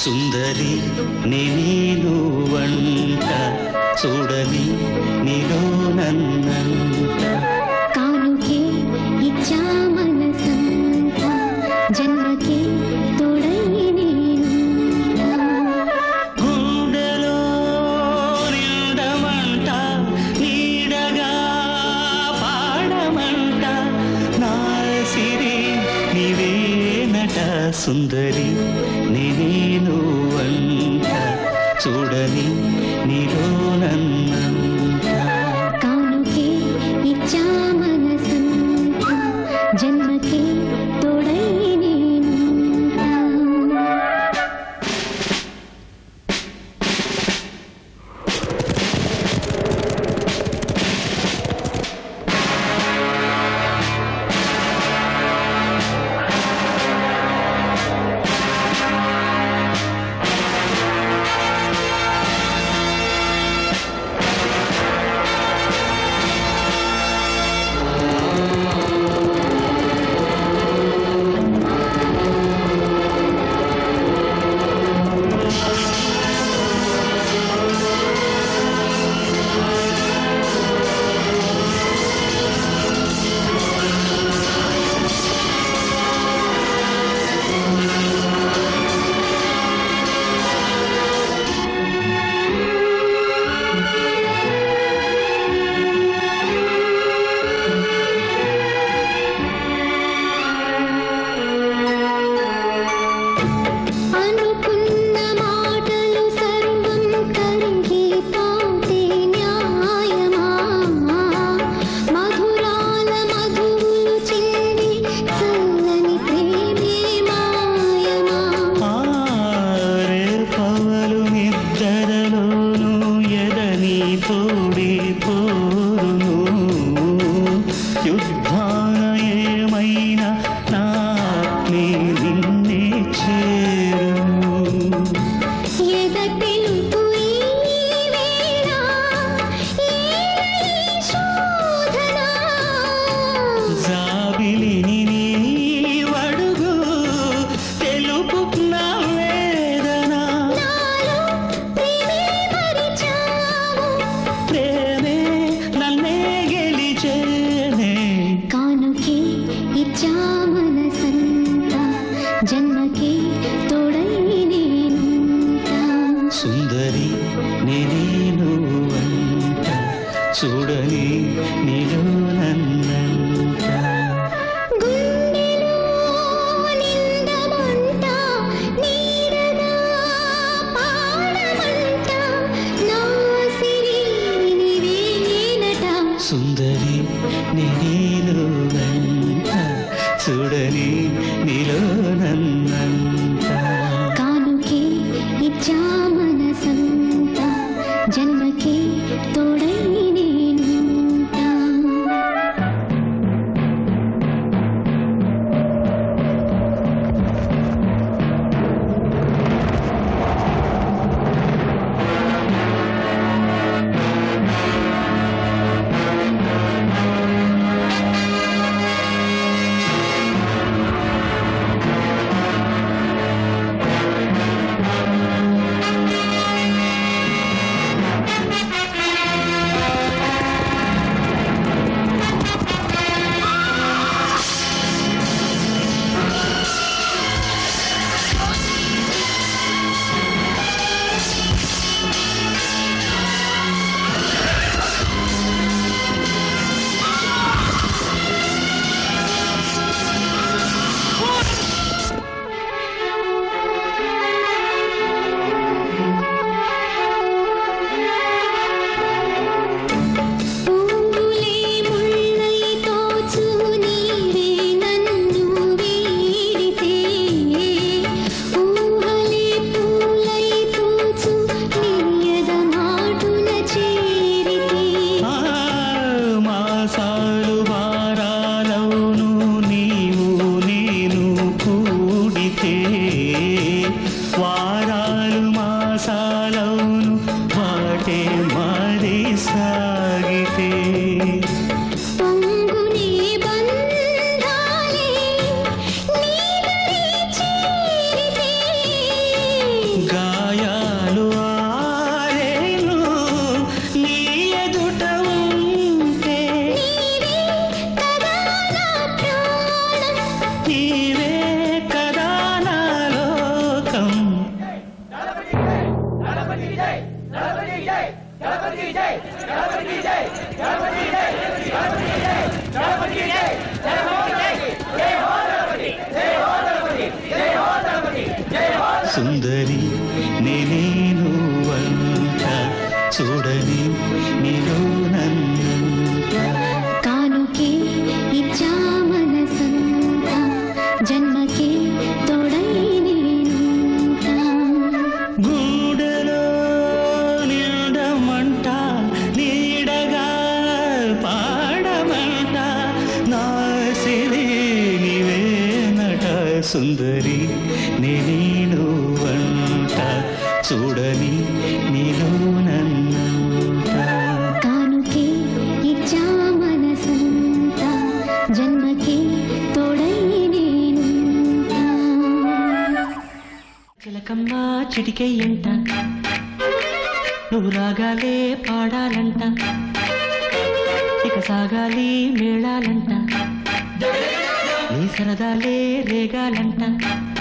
సుందరి నేను వంట చూడని నీలో నన్నంట కానుకే ఇచ్చా మనసంతా జన్మకే తోడై నేనుంటా. గుండెలో నిండమంట నీడగా పాడమంట నా సిరి నీవేనట సుందరి నేనేను వంట చూడని నీలో నన్నంట కానుకే ఇచ్చా మనసంతా జన్మకే తోడై నేనుంటా. అనుకున్న మాటలు సర్వం కరిగిపోతే న్యాయమా మధురాల మధువులు చెంది చల్లని ప్రేమే మాయమా ఆరే పవలు నిద్దరలోను ఎదని తోడి పోరును యుద్ధాన ఏమైనా నాత్మే నిన్నే చేరును ఎద తెలుపు ఈ వేళ ఈ శోధన జాబిలిని నీవడుగు తెలుపు నా వేదన నాలో ప్రేమే మరిచావు ప్రేమే నన్నే గెలిచేనే కానుకే ఇచ్చా మనసంతా జన్మకే తోడై నేనుంటా సుందరి నేనేను వంట చూడని నీలో నన్నంట గుండెలో నిందమంట నీడగా పాడమంట నా సిరి నీవేనట సుందరి నేనేను వంట చూడని నీలో నన్నంట కానుకే ఇచ్చా మనసంతా జన్మకే తోడై నేనుంటా సుందరి నేనేను వంట చూడని నీలో నన్నంట కానుకే ఇచ్చా మనసంత జన్మకే తోడై నేనుంటా గూడెలో నిండమంట నీడగా పాడమంట నా సిరి నీవేనట సుందరి నేనేను వంట చూడని నీలో నన్నంట కానుకే ఇచ్చా మనసంత జన్మకే తోడై నేనుంటా చిలకమ్మ చిటికెయ్యంట నువ్వు రాగాలే పాడాలంట ఇక సాగాలి మేళాలంట నీ సరదాలే రేగాలంట